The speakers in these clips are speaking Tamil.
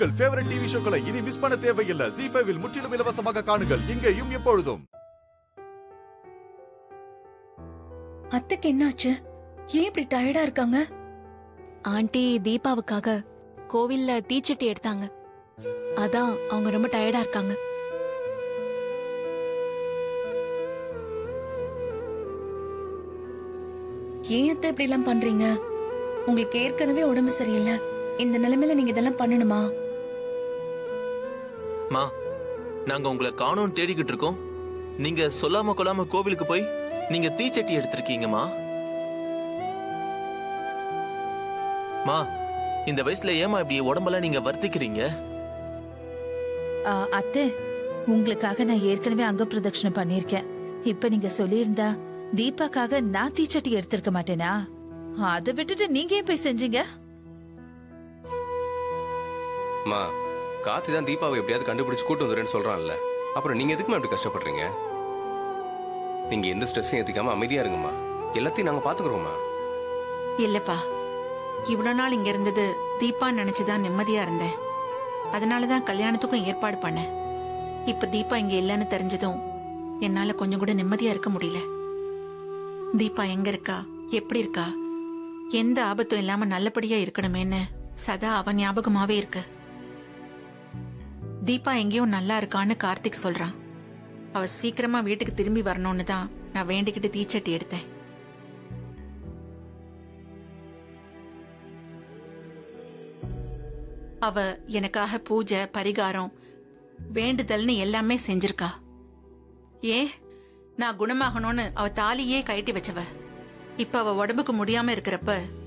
உங்கள் ஃபேவரட் டிவி ஷோக்களை இனி மிஸ் பண்ண தேவையில்லை ஜி ஃபைவில் முற்றிலும் இலவசமாக காணுங்கள் இங்கேயும் எப்பொழுதும் அத்தைக்கு என்னாச்சு ஏன் இப்படி டயர்டா இருக்காங்க ஆண்டி தீபாவுக்காக கோவில்ல தீச்சட்டி எடுத்தாங்க அதான் அவங்க ரொம்ப டயர்டா இருக்காங்க ஏன் அத்தை இப்படி எல்லாம் பண்றீங்க உங்களுக்கு ஏற்கனவே உடம்பு சரியில்லை இந்த நிலைமையில நீங்க இதெல்லாம் பண்ணணுமா மா நாங்க உங்களை காணோம்னு தேடிக்கிட்டு இருக்கோம் நீங்க சொல்லாம கொள்ளாம கோவிலுக்கு போய் நீங்க தீச்சட்டி எடுத்திருக்கீங்கம்மா மா இந்த வயசுல ஏமா இப்படி உடம்பெல்லாம் நீங்க வர்த்திக்கிறீங்க ஆ, அத்தை உங்களுக்காக நான் ஏற்கனவே அங்க பிரதட்சணம் பண்ணிருக்கேன் இப்ப நீங்க சொல்லியிருந்தா தீபாக்காக நான் தீச்சட்டி எடுத்திருக்க மாட்டேனா அதை விட்டுட்டு நீங்க ஏன் போய் செஞ்சீங்க அம்மா கார்த்தி தான் தீபாவை எப்படியாவது கண்டுபிடிச்சு கூட்டு வந்துடுறேன்னு சொல்றான்ல அப்புறம் நீங்க எதுக்குமா இப்படி கஷ்டப்படுறீங்க நீங்க எந்த ஸ்ட்ரெஸ்ஸையும் ஏத்திக்காம அமைதியா இருங்கம்மா எல்லாத்தையும் நாங்க பாத்துக்கிறோம்மா இல்லப்பா இவ்வளவு நாள் இங்க இருந்தது தீபா நினைச்சுதான் நிம்மதியா இருந்தேன் அதனாலதான் கல்யாணத்துக்கும் ஏற்பாடு பண்ணேன் இப்ப தீபா இங்க இல்லைன்னு தெரிஞ்சதும் என்னால கொஞ்சம் கூட நிம்மதியா இருக்க முடியல தீபா எங்க இருக்கா எப்படி இருக்கா எந்த ஆபத்தும் இல்லாம நல்லபடியா இருக்கணுமேன்னு சதா அவன் ஞாபகமாவே இருக்கு தீபா எங்கேயோ நல்லா இருக்கான்னு கார்த்திக் சொல்றான் அவ சீக்கிரமா வீட்டுக்கு திரும்பி வரணும்னு தான் நான் வேண்டிக்கிட்டு தீச்சட்டி எடுத்தேன் அவ எனக்காக பூஜை பரிகாரம் வேண்டுதல்னு எல்லாமே செஞ்சிருக்கா ஏ நான் குணமாகணும்னு அவ தாலியே கழட்டி வச்சவ இப்ப அவ உடம்புக்கு முடியாம இருக்கிறப்ப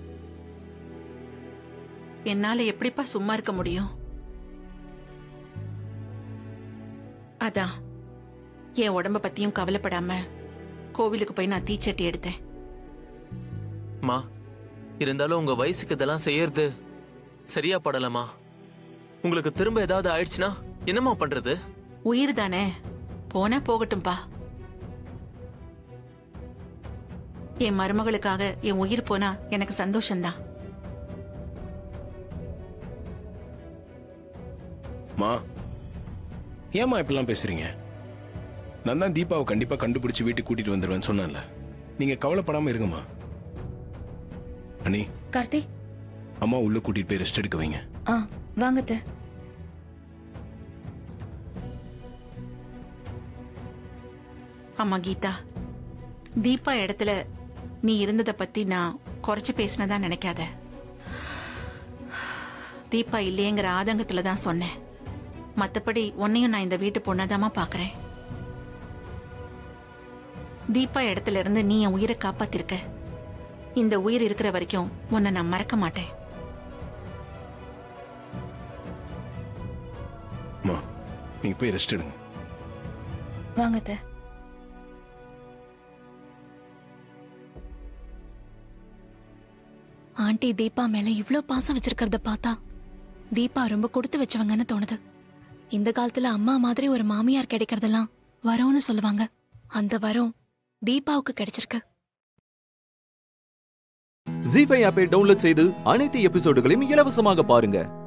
என்னால எப்படிப்பா சும்மா இருக்க முடியும் அதான் என் உடம்ப பத்தியும் கவலைப்படாம கோவிலுக்கு போய் நான் தீச்சட்டி எடுத்தேன் மா இருந்தாலும் உங்க வயசுக்கு இதெல்லாம் செய்யறது சரியா படலமா உங்களுக்கு திரும்ப ஏதாவது ஆயிடுச்சுன்னா என்னம்மா பண்றது உயிர் தானே போனா போகட்டும்பா என் மருமகளுக்காக என் உயிர் போனா எனக்கு சந்தோஷம்தான் மா ஏம்மா இப்படிலாம் பேசுறீங்க நான் தான் தீபாவை கண்டிப்பா கண்டுபிடிச்சு வீட்டுக்கு கூட்டிட்டு வந்துடுவேன்னு சொன்னேன்ல நீங்க கவலைப்படாம இருங்கம்மா அண்ணி கார்த்தி அம்மா உள்ள கூட்டிட்டு போய் ரெஸ்ட் எடுக்க வைங்க ஆ வாங்க அத்தை ஆமா கீதா தீபா இடத்துல நீ இருந்தத பத்தி நான் குறைச்சு பேசினதா நினைக்காத தீபா இல்லையேங்கிற ஆதங்கத்துல தான் சொன்னேன் மத்தபடி உன்னையும் நான் இந்த வீட்டு பொண்ணாதாம்மா பாக்குறேன் தீபா இடத்துல இருந்து நீ என் உயிரை காப்பாத்திருக்க இந்த உயிர் இருக்கிற வரைக்கும் உன்னை நான் மறக்க மாட்டேன் அம்மா நீங்க போய் ரெஸ்ட் எடுங்க வாங்க அத்தை ஆண்டி தீபா மேல இவ்ளோ பாசம் வச்சிருக்கிறத பார்த்தா தீபா ரொம்ப கொடுத்து வச்சவங்கன்னு தோணுது இந்த காலத்துல அம்மா மாதிரி ஒரு மாமியார் கிடைக்கிறதெல்லாம் வரோன்னு சொல்லுவாங்க அந்த வரம் தீபாவுக்கு கிடைச்சிருக்கு ஜி ஃபைவ் ஆப்பை டவுன்லோட் செய்து அனைத்து எபிசோடுகளையும் இலவசமாக பாருங்க